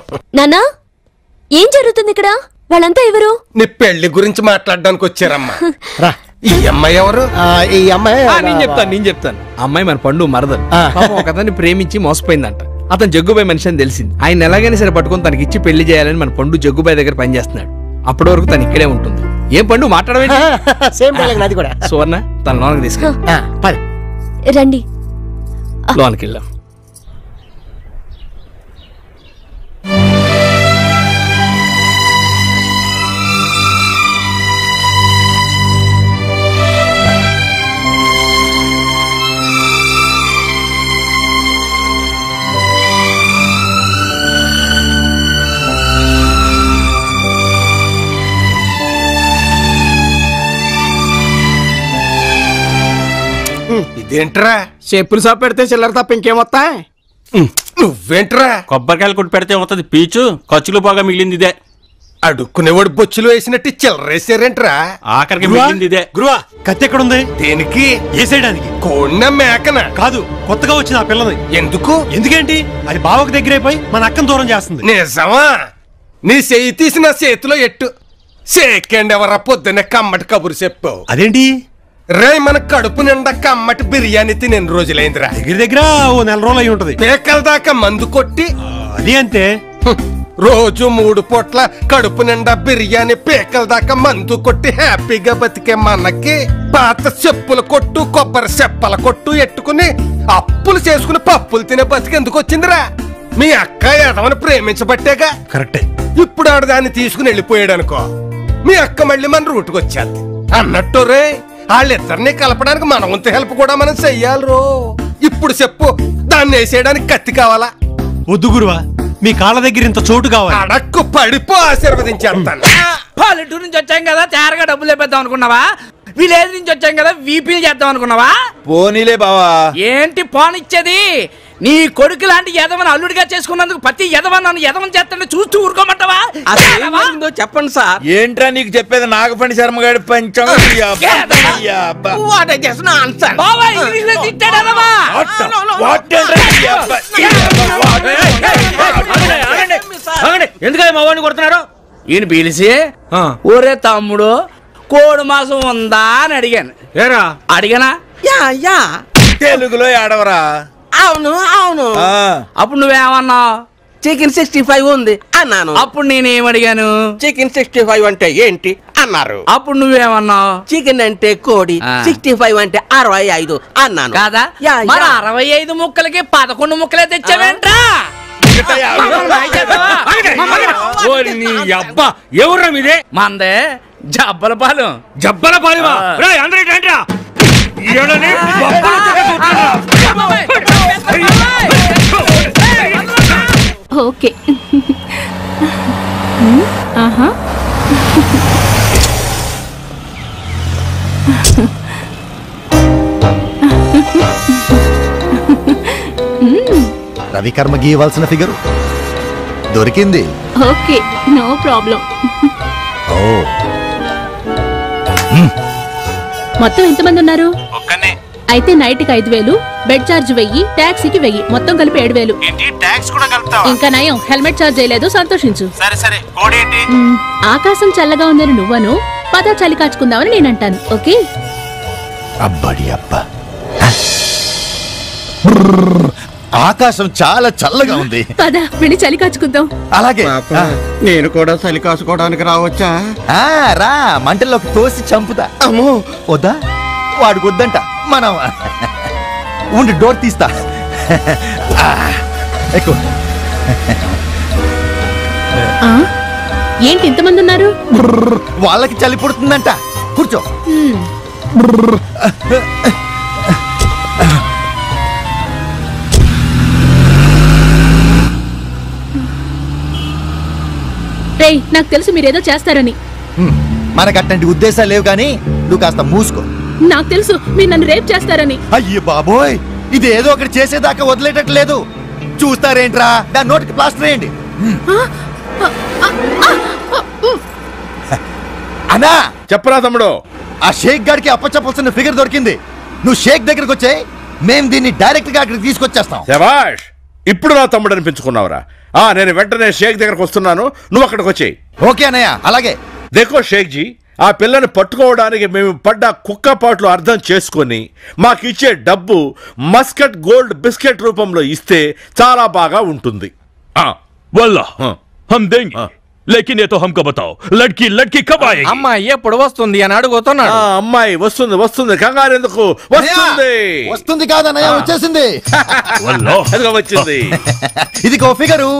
నాన్నా ఏం జరుగుతుంది ఇక్కడ వాళ్ళంతా ఎవరు నీ పెళ్లి గురించి మాట్లాడడానికి వచ్చారమ్మా రా ఈ అమ్మాయి ఎవరు ఆ, ఈ అమ్మాయి ఆ, నేను చెప్తాను నేను చెప్తాను అమ్మాయి మన పండు మరదలు ఆ. పాపం ఒక అతన్ని ప్రేమించి మోసపోయిందంట అతను జగ్గుబాయ్ మనిషి అని తెలిసింది ఆయన ఎలాగైనా సరే పట్టుకొని తనకి ఇచ్చి పెళ్లి చేయాలని మన పండు జగ్గుబాయ్ దగ్గర పనిచేస్తున్నాడు అప్పటి వరకు తను ఇక్కడే ఉంటుంది ఏం పండు మాట్లాడవేంటి సేమ్ డైలాగ్ నాది కూడా సువర్ణ తన లోనకి తీసుకెళ్ళి ఆ, పది రండి లోనికి వెళ్దాం ఇదేంట్రా చెప్పులు షాప్ పెడితే చిల్లర తప్ప ఇంకేమొస్తాయి నువ్వేంట్రా కొబ్బరికాయలు కొట్టి పెడితే అవుతుంది పీచు ఖర్చులు బాగా మిగిలింది ఇదే అడుక్కునేవాడు బొచ్చులు వేసినట్టు చిల్లరేసారేంట్రా ఆఖరికి మిగిలింది ఇదే గురువా కత్తి ఎక్కడుంది దేనికి వేసేయడానికి కోడిన మేకన కాదు కొత్తగా వచ్చింది ఆ పిల్లది ఎందుకు ఎందుకేంటి అది బావకు దగ్గరైపోయి మన అక్కను దూరం చేస్తుంది నిజమా నీ చెయ్యి తీసి నా చేతిలో ఎట్టు సేకండి ఎవరా పొద్దున్న కమ్మటి కబురు చెప్పావు అదేంటి రే మన కడుపు నిండా కమ్మటి బిర్యానీ తిని ఎన్ని రోజులైందిరా దగ్గర దగ్గర ఓ నెల రోజులు అయి ఉంటది పేకల దాకా మందు కొట్టి ఆ, అది అంతే హ్మ్, రోజు మూడు పూట్ల కడుపు నిండా బిర్యానీ పేకల దాకా మందు కొట్టి హ్యాపీగా బతికే మనకి పాత చెప్పుల కొట్టు కొబ్బరి చెప్పల కొట్టు ఎట్టుకుని అప్పులు చేసుకుని పప్పులు తినే బతికి ఎందుకు వచ్చిందిరా మీ అక్క ఎదవని ప్రేమించబట్టేగా కరెక్టే ఇప్పుడు ఆడు దాన్ని తీసుకుని వెళ్ళిపోయాడు అనుకో మీ అక్క మళ్ళీ మన రూటుకు వచ్చేది అన్నట్టు రే వాళ్ళిద్దరిని కలపడానికి మన వంతు హెల్ప్ కూడా మనం చెయ్యాలి రో ఇప్పుడు చెప్పు దాన్ని వేసేయడానికి కత్తి కావాలా వద్దు గురువా మీ కాళ్ళ దగ్గర ఇంత చోటు కావాలి అడక్కు పడిపో ఆశీర్వదించేస్తాను పల్లెటూరు నుంచి వచ్చాం కదా తేరగా డబ్బులు లేపేద్దాం అనుకున్నావా విలేజ్ నుంచి వచ్చాం కదా వీపీలు చేద్దాం అనుకున్నావా పోనీలే బావా ఏంటి పోనిచ్చేది నీ కొడుకు లాంటి యదవని అల్లుడిగా చేసుకున్నందుకు ప్రతి యదవన్ నన్ను యదవన్ చేస్తుంటే చూస్తూ ఊరుకోమంటావా చెప్పండి సార్ ఏంట్రా నీకు చెప్పేది నాగపండి శర్మ గారి పంచం ఈ అబ్బా, ఈ అబ్బా. బాబాయ్ ఇంగ్లీష్ లో తిట్టాడు యదవా. What ఏంట్రా ఈ అబ్బా, ఈ అబ్బా, what? ఎందుకని మా వాడిని కొడుతున్నారు ఈయన పిలిచి ఒరే తమ్ముడు కోడి మాసం ఉందా అని అడిగాను ఏరా అడిగానా యా యా తెలుగులో ఏడవరా అవును అవును ఆ, అప్పుడు నువ్వేమన్నావు చికెన్ సిక్స్టీ ఫైవ్ ఉంది అన్నాను అప్పుడు నేనేం అడిగాను చికెన్ సిక్స్టీ ఫైవ్ అంటే ఏంటి అన్నారు అప్పుడు నువ్వేమన్నావు చికెన్ అంటే కోడి ఆ. సిక్స్టీ ఫైవ్ అంటే అరవై ఐదు అన్నాను కాదా యా, మరి యా. అరవై ఐదు ముక్కలకి పదకొండు ముక్కలే తెచ్చావేంట్రా ఓరి నీ అబ్బా ఎవర్రా మీదే మందే జబ్బల పాలెం జబ్బల పాలివా ఆ. రేయ్, అందరూ ఇటు రండిరా. ఈడని బొబ్బలు తెగ ఓకే ఆహా రవికర్మ గీయవలసిన ఫిగరు దొరికింది ఓకే నో ప్రాబ్లం ఓ మొత్తం ఎంతమంది ఉన్నారు అయితే నైట్ కి ఐదు వేలు బెడ్ ఛార్జ్ వెయ్యి టాక్సీకి వెయ్యి మొత్తం కలిపి ఏడు వేలు ట్యాక్స్ కూడా కలుపుతావా ఇంకా నయం హెల్మెట్ ఛార్జ్ చేయలేదు సంతోషించు సరే సరే కోడి ఏంటి మ్, ఆకాశం చల్లగా ఉందని నువ్వను పద చలి కాచుకుందామని నేనంటాను ఓకే అబ్బడి అబ్బా బ్రర్. ఆకాశం చాలా చల్లగా ఉంది పద వెళ్ళి చలి కాచుకుందాం అలాగే ఆ, నేను కూడా చలి కాసుకోవడానికి రావచ్చా ఆ, రా మంటల్లోకి తోసి చంపుతా అమ్మో వద్దా వాడికి వద్దంట మనం ఉండి డోర్ తీస్తా ఆ, ఎక్కువ ఆ? ఏంటి ఇంతమంది ఉన్నారు బ్రర్. వాళ్ళకి చలి పుడుతుందంట కూర్చో మ్, రేయ్ నాకు తెలుసు మీరేదో చేస్తారని హ్మ్. మనకు అట్లాంటి ఉద్దేశాలు లేవు కానీ నువ్వు కాస్త మూసుకో నాకు తెలుసు మీరు నన్ను రేప్ చేస్తారని అయ్యో బాబోయ్ ఇది ఏదో ఒకటి చేసేదాకా వదిలేటట్టు లేదు చూస్తారేంట్రా దాని నోటికి ప్లాస్టర్ వేయండి అన్నా చెప్పరా తమ్ముడు ఆ షేక్ గాడికి అప్పచెప్పాల్సిన ఫిగర్ దొరికింది నువ్వు షేక్ దగ్గరకు వచ్చాయి మేం దీన్ని డైరెక్ట్ గా అక్కడికి తీసుకొచ్చేస్తాం శబాష్ ఇప్పుడు నా తమ్ముడు అనిపించుకున్నావురా ఆ నేను వెంటనే షేక్ దగ్గరకు వస్తున్నాను నువ్వు అక్కడికి వచ్చేయి ఓకే అన్నయ్య అలాగే దేకో షేక్ జీ ఆ పిల్లని పట్టుకోవడానికి మేము పడ్డ కుక్కపాట్లు అర్థం చేసుకొని మాకిచ్చే డబ్బు మస్కట్ గోల్డ్ బిస్కెట్ రూపంలో ఇస్తే చాలా బాగా ఉంటుంది ఆ, वल्ला हाँ। हम देंगे लेकिन ये तो हमको बताओ लड़की लड़की कब आएगी అమ్మాయి ఎప్పుడు వస్తుంది అని అడుగుతున్నాడు ఆ అమ్మాయి వస్తుంది వస్తుంది కంగారు ఎందుకు వస్తుంది వస్తుంది కాదన్నయ్య వచ్చేసింది वल्ला అదిగో వచ్చింది ఇది కో ఫిగరు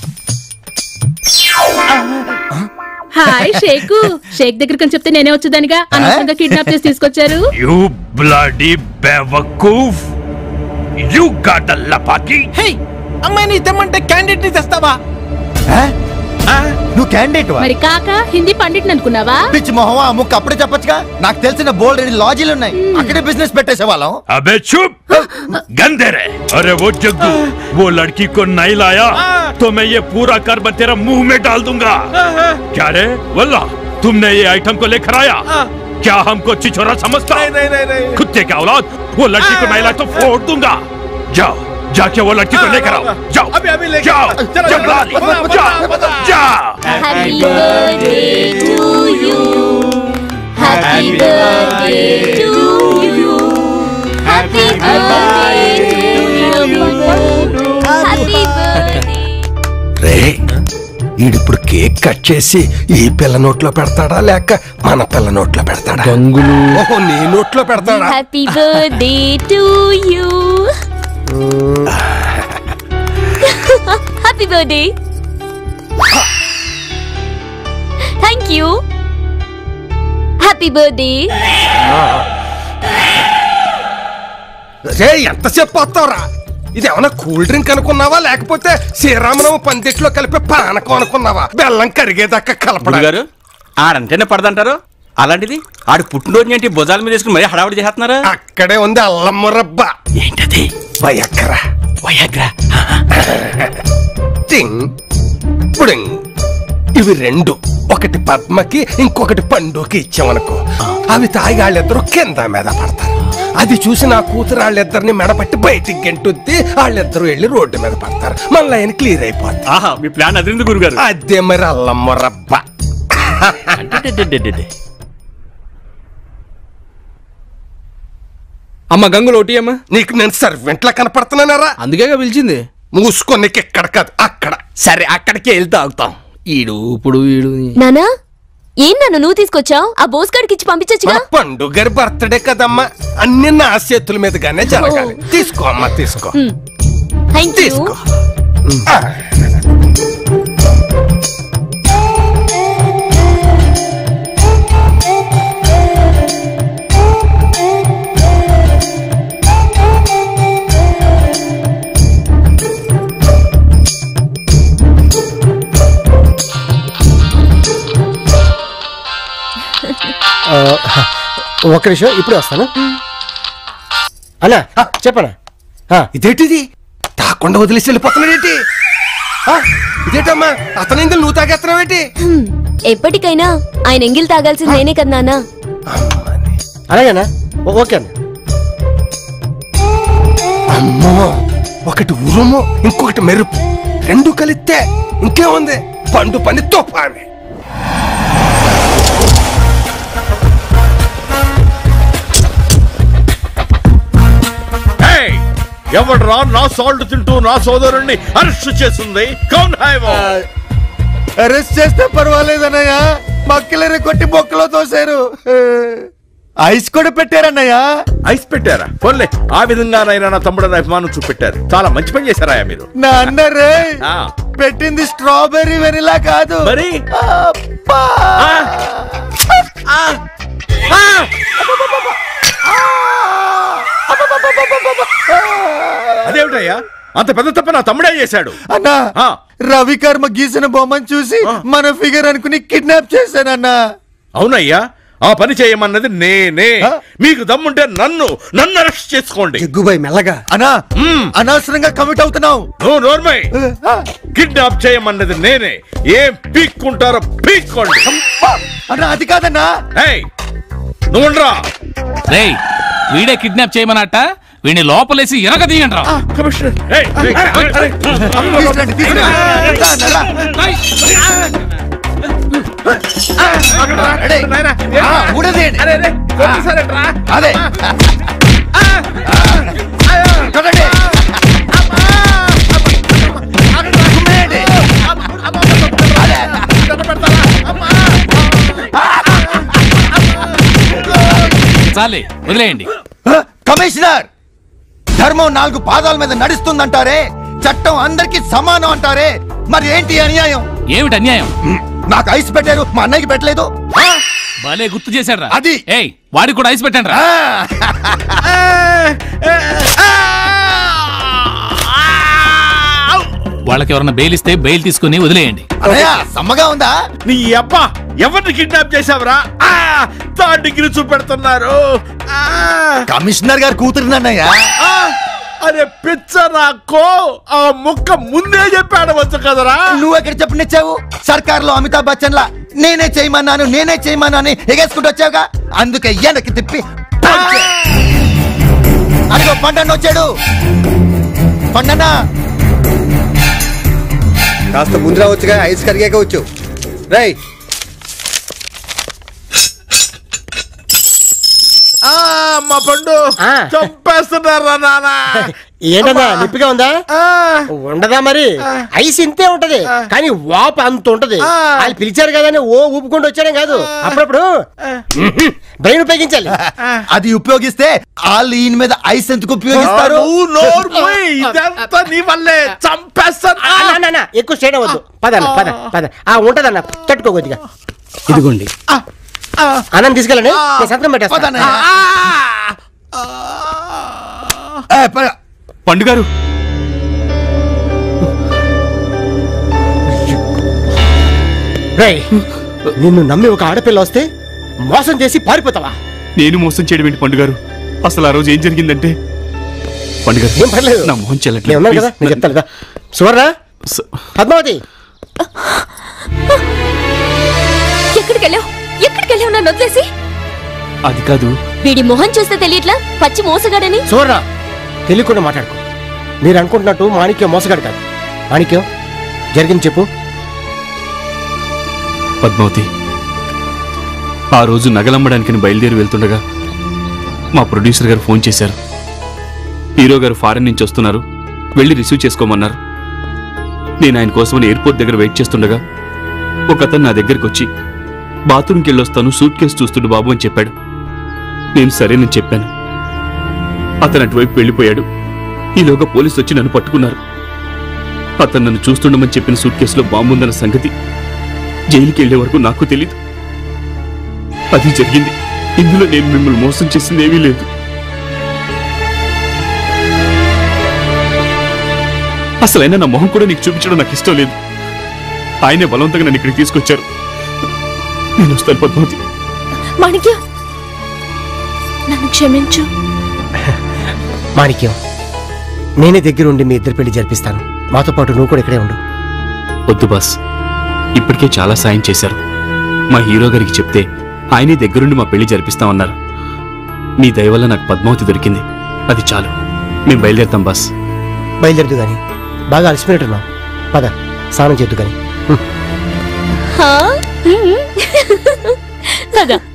హాయ్ షేకు షేక్ దగ్గరికి అని చెప్తే నేనే వచ్చేదానిగా అనవసరంగా కిడ్నాప్ చేసి తీసుకొచ్చారు यू ब्लडी बेवकूफ यू गॉट द लपाकी అమ్మాయిని తెమ్మంటే క్యాండిడేట్ ని తెస్తావా నువ్వు క్యాండిడేట్ వా మరి కాక హిందీ పండిట్ అనుకున్నావా పిచ్చి మొహమా ఆ ముక్క అప్పుడే చెప్పొచ్చుగా నాకు తెలిసిన బోల్డ్ లాజీలు ఉన్నాయి అక్కడే బిజినెస్ పెట్టేసే వాళ్ళం अबे चुप गंदे रे अरे वो जग्गू वो लड़की को नहीं लाया तो मैं ये पूरा कर्म तेरा मुंह में डाल दूंगा क्या रे वल्ला तुमने ये आइटम को लेकर आया क्या हमको चिचोरा समझता नहीं, नहीं, नहीं, नहीं। कुत्ते का औलाद वो लड़की को नहीं लाया तो फोड़ दूंगा जाओ जाके वो लड़की को लेकर आओ जाओ अभी अभी लेके जाओ चलो, जाओ, चलो, लाली, बताओ, जाओ बताओ, बताओ। जाओ Happy birthday to you. Happy birthday to you. Happy birthday to you. Happy birthday. రే ఈడిప్పుడు కేక్ కట్ చేసి ఈ పిల్ల నోట్లో పెడతాడా లేక మన పిల్ల నోట్లో పెడతాడా గంగులు ఓహో నీ నోట్లో పెడతాడా Happy birthday to you. Happy birthday. Thank you. Happy birthday. రే ఎంతసేపు వస్తావురా ఇది ఏమన్నా కూల్ డ్రింక్ అనుకున్నావా లేకపోతే శ్రీరామనవ పందిట్లో కలిపి పానకం అనుకున్నావా బెల్లం కరిగేదాకా కలపడా గారు ఆడంటేనే పడదంటారు అలాంటిది ఆడు పుట్టినరోజు ఏంటి భుజాల మీద వేసుకుని మరీ హడావుడి చేస్తున్నారా అక్కడే ఉంది అల్లం మురబ్బ ఏంటది వయక్కరా వయాగ్రా టింగ్ పుడింగ్ ఇవి రెండు ఒకటి పద్మకి ఇంకొకటి పండుకి ఇచ్చామనుకో అవి తాగి వాళ్ళిద్దరూ కింద మీద పడతారు అది చూసి నా కూతురు వాళ్ళిద్దరిని మెడపట్టి బయటికి గెంటుద్ది వాళ్ళిద్దరూ వెళ్ళి రోడ్డు మీద పడతారు మన లైన్ క్లియర్ అయిపోద్ది ఆహా మీ ప్లాన్ అదిరింది గురుగారు అదే మరి అల్లం మురబ్బ అమ్మ గంగులు ఒకటి అమ్మా నీకు నేను సర్వెంట్లా కనపడుతున్నానరా అందుకేగా పిలిచింది మూసుకో నీకు ఎక్కడ కాదు అక్కడ సరే అక్కడికి వెళ్తే ఆగుతాం ఈడు ఇప్పుడు ఈడు నానా ఏం నాన్న నువ్వు తీసుకొచ్చావు ఆ బోస్గాడికి ఇచ్చి పంపించచ్చుగా మన పండుగ గారి బర్త్డే కదమ్మా అన్ని నా చేతుల మీదుగానే జరగాలి తీసుకో అమ్మా తీసుకో థ్యాంక్ యూ తీసుకో ఒక నిమిషం ఇప్పుడే వస్తాను అన్నా చెప్పనా ఇదేంటిది తాకుండా వదిలేసి వెళ్ళిపోతున్నాడేంటి ఆ, ఇదేంటమ్మా అతనిందులు నువ్వు తాగేస్తున్నావేంటి హ్మ్. ఎప్పటికైనా ఆయన ఎంగిల్ తాగాల్సింది నేనే కదా నాన్న అలాగేనా ఓ- ఓకే అన్న అమ్మో ఒకటి ఉరుము ఇంకొకటి మెరుపు రెండు కలిస్తే ఇంకేముంది పండు పని తుఫాని ఏయ్! ఎవడ్రా నా సాల్ట్ తింటూ నా సోదరుణ్ణి అరెస్ట్ చేస్తుంది కౌన్ హై వో అరెస్ట్ చేస్తే పర్వాలేదన్నయ్య మక్కలరే కొట్టి బొక్కలో తోసారు ఐస్ కూడా పెట్టారన్నయ్య ఐస్ పెట్టారా పోన్లే ఆ విధంగానైనా నా తమ్ముడు అభిమానం చూపెట్టారు చాలా మంచి పని చేశారా మీరు నా అన్నరే ఆ. పెట్టింది స్ట్రాబెర్రీ వెనిలా కాదు మరి అబ్బా! అదేమిటయ్యా అంత పెద్ద తప్ప నా తమ్ముడే చేశాడు అన్నా ఆ. రవికర్మ గీసిన బొమ్మను చూసి మన ఫిగర్ అనుకుని కిడ్నాప్ చేశానన్నా అవునయ్యా ఆ పని చేయమన్నది నేనే మీకు దమ్ముంటే నన్ను నన్ను అరెస్ట్ చేసుకోండి జగ్గుబాయ్ మెల్లగా అన్నా మ్మ్. అనవసరంగా కమిట్ అవుతున్నావు నువ్వు నోర్మై కిడ్నాప్ చేయమన్నది నేనే ఏం పీక్కుంటారో పీక్కోండి అన్నా అది కాదన్నా ఏయ్, నువ్వుండ్రా రేయ్ వీడే కిడ్నాప్ చేయమన్నట్ట వీడిని లోపలేసి ఎరగదీయండి రా కమిషనర్ తీసుకురండి, తీసుకురండి. రా, రా. రెడీ. ఆ, ఊడదీయండి. అదే కొట్టండి. కుమ్మేయండి. అదే. చాలే వదిలేయండి హ, కమిషనర్ ధర్మం నాలుగు పాదాల మీద నడుస్తుందంటారే చట్టం అందరికి సమానం అంటారే మరి ఏంటి అన్యాయం ఏమిటి అన్యాయం నాకు ఐస్ పెట్టారు మా అన్నయ్యకి పెట్టలేదు భలే గుర్తు చేశాడు రా అది. ఏయ్ వాడికి కూడా ఐస్ పెట్టండి రా వాళ్ళకి ఎవరన్నా బెయిల్ ఇస్తే బెయిల్ తీసుకుని వదిలేయండి అన్నయ్య సమ్మగా ఉందా నీ అప్ప ఎవరిని కిడ్నాప్ చేసావురా ఆ, థర్డ్ డిగ్రీ చూపెడుతున్నారు ఆ, కమిషనర్ గారు కూతురునన్నయ్య ఆ, అరే పిచ్చ నాకో ఆ ముక్క ముందే చెప్పాడవచ్చు కదరా నువ్వు ఎక్కడ చెప్పనిచ్చావు సర్కార్ లో అమితాబ్ బచ్చన్ లా నేనే చేయమన్నాను నేనే చేయమన్నాను ఎగేసుకుంటూ వచ్చావుగా అందుకే వెనక్కి తిప్పి పంచే. అదిగో పండన్న వచ్చాడు పండన్న కాస్త ముందు రావచ్చుగా ఐస్ కరిగాక వచ్చు రై ఆ, మా పండు చంపేస్తున్నారా నానా ఏంటన్నా నొప్పిగా ఉందా ఉండదా మరి ఐస్ ఇంతే ఉంటది కానీ వాపు అంత ఉంటది వాళ్ళు పిలిచారు కదా అని ఓ ఊపుకుంటూ వచ్చాడం కాదు అప్పుడప్పుడు బ్రెయిన్ ఉపయోగించాలి అది ఉపయోగిస్తే వాళ్ళు ఈయన మీద ఐస్ ఎందుకు ఉపయోగిస్తారు నువ్వు నోరు మూయ్. ఇదంతా నీ వల్లే చంపేస్తాను ఆ, నా, నా, నా, ఎక్కువ స్టేట్ అవ్వద్దు పదన్న పద పద ఆ ఉంటదన్న తట్టుకో కొద్దిగా ఇదిగోండి అన్నం తీసుకెళ్ళండి నేను సంతకం పెట్టేస్తా పదన్నయ్య. ఏ, పద. పండుగారు రేయ్, నిన్ను నమ్మి ఒక ఆడపిల్ల వస్తే మోసం చేసి పారిపోతావా నేను మోసం చేయడం ఏంటి పండుగారు అసలు ఆ రోజు ఏం జరిగిందంటే పండుగారు ఏం పర్లేదు నా మొహం నేను ఉన్నాను కదా నేను చెల్లట్లేదు చెప్తాను కదా సువర్ణ పద్మావతి ఎక్కడికి వెళ్ళావు ఎక్కడికి వెళ్ళావు నన్ను వదిలేసి అది కాదు వీడి మొహం చూస్తే తెలియట్లా పచ్చి మోసగాడని సువర్ణ తెలియకుండా మాట్లాడుకో మీరు అనుకుంటున్నట్టు మాణిక్యం మోసగాడు కాదు మాణిక్యం జరిగింది చెప్పు పద్మావతి ఆ రోజు నగలమ్మడానికి బయలుదేరి వెళ్తుండగా మా ప్రొడ్యూసర్ గారు ఫోన్ చేశారు హీరో గారు ఫారెన్ నుంచి వస్తున్నారు వెళ్ళి రిసీవ్ చేసుకోమన్నారు నేను ఆయన కోసమని ఎయిర్పోర్ట్ దగ్గర వెయిట్ చేస్తుండగా ఒక అతను నా దగ్గరికి వచ్చి బాత్రూమ్కి వెళ్ళొస్తాను సూట్ కేసు చూస్తుండు బాబు అని చెప్పాడు నేను సరేనని చెప్పాను అతను అటువైపు వెళ్ళిపోయాడు ఈలోగా పోలీసు వచ్చి నన్ను పట్టుకున్నారు అతను నన్ను చూస్తుండమని చెప్పిన సూట్ కేసులో బాంబు ఉందన్న సంగతి జైలుకి వెళ్లే వరకు నాకు తెలీదు అది జరిగింది ఇందులో నేను మిమ్మల్ని మోసం చేసింది ఏమీ లేదు అసలైనా నా మొహం కూడా నీకు చూపించడం నాకు ఇష్టం లేదు ఆయనే బలవంతంగా నన్ను ఇక్కడికి తీసుకొచ్చారు నేను వస్తాను పద్మావతి మాణిక్య నన్ను క్షమించు మాణిక్యం నేనే దగ్గరుండి మీ ఇద్దరు పెళ్లి జరిపిస్తాను మాతో పాటు నువ్వు కూడా ఇక్కడే ఉండు వద్దు బాస్ ఇప్పటికే చాలా సాయం చేశారు మా హీరో గారికి చెప్తే ఆయనే దగ్గరుండి మా పెళ్లి జరిపిస్తామన్నారు మీ దయ వల్ల నాకు పద్మావతి దొరికింది అది చాలు మేము బయలుదేరుతాం బాస్ బయలుదేరదు గాని బాగా అలసిపోయినట్టున్నావు పద స్నానం చేద్దు గాని హా? హ్మ్. పద